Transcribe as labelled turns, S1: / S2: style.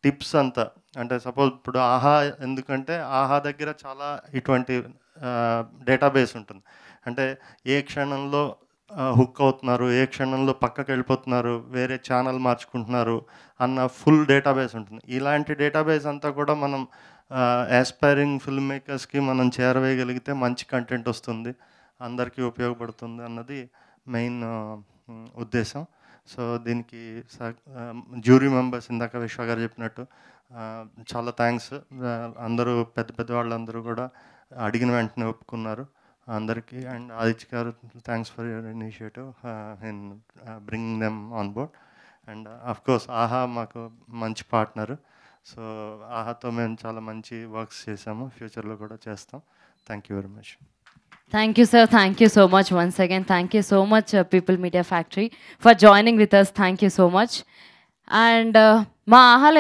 S1: Tips అంతా అంటే suppose ఇప్పుడు ఆహా ఎందుకంటే ఆహా దగ్గర చాలా ఇటువంటి డేటాబేస్ ఉంటుంది అంటే ఏ క్షణంలో హుక్ అవుతున్నారు ఏ క్షణంలో పక్కకి వెళ్ళిపోతున్నారు వేరే ఛానల్ మార్చుకుంటున్నారు అన్న ఫుల్ డేటాబేస్ ఉంటుంది ఇలాంటి డేటాబేస్ అంతా కూడా మనం యాస్పైరింగ్ ఫిల్మ్ మేకర్స్కి మనం చేరవేయగలిగితే మంచి కంటెంట్ వస్తుంది అందరికీ ఉపయోగపడుతుంది అన్నది మెయిన్ ఉద్దేశం సో దీనికి జ్యూరీ మెంబర్స్ ఇందాక విశ్వ గారు చెప్పినట్టు ఆ, చాలా థ్యాంక్స్ అందరూ పెద్ద పెద్ద వాళ్ళందరూ కూడా అడిగిన వెంటనే ఒప్పుకున్నారు అందరికీ and Aditya garu thanks for your initiative in bringing them on board and of course ఆహా మాకు మంచి పార్ట్నర్ సో ఆహాతో మేము చాలా మంచి వర్క్స్ చేసాము ఫ్యూచర్లో కూడా చేస్తాం thank you very much
S2: Thank you, sir. Thank you so much once again. Thank you so much, uh, People Media Factory, for joining with us. Thank you so much. And uh, మా ఆహాలో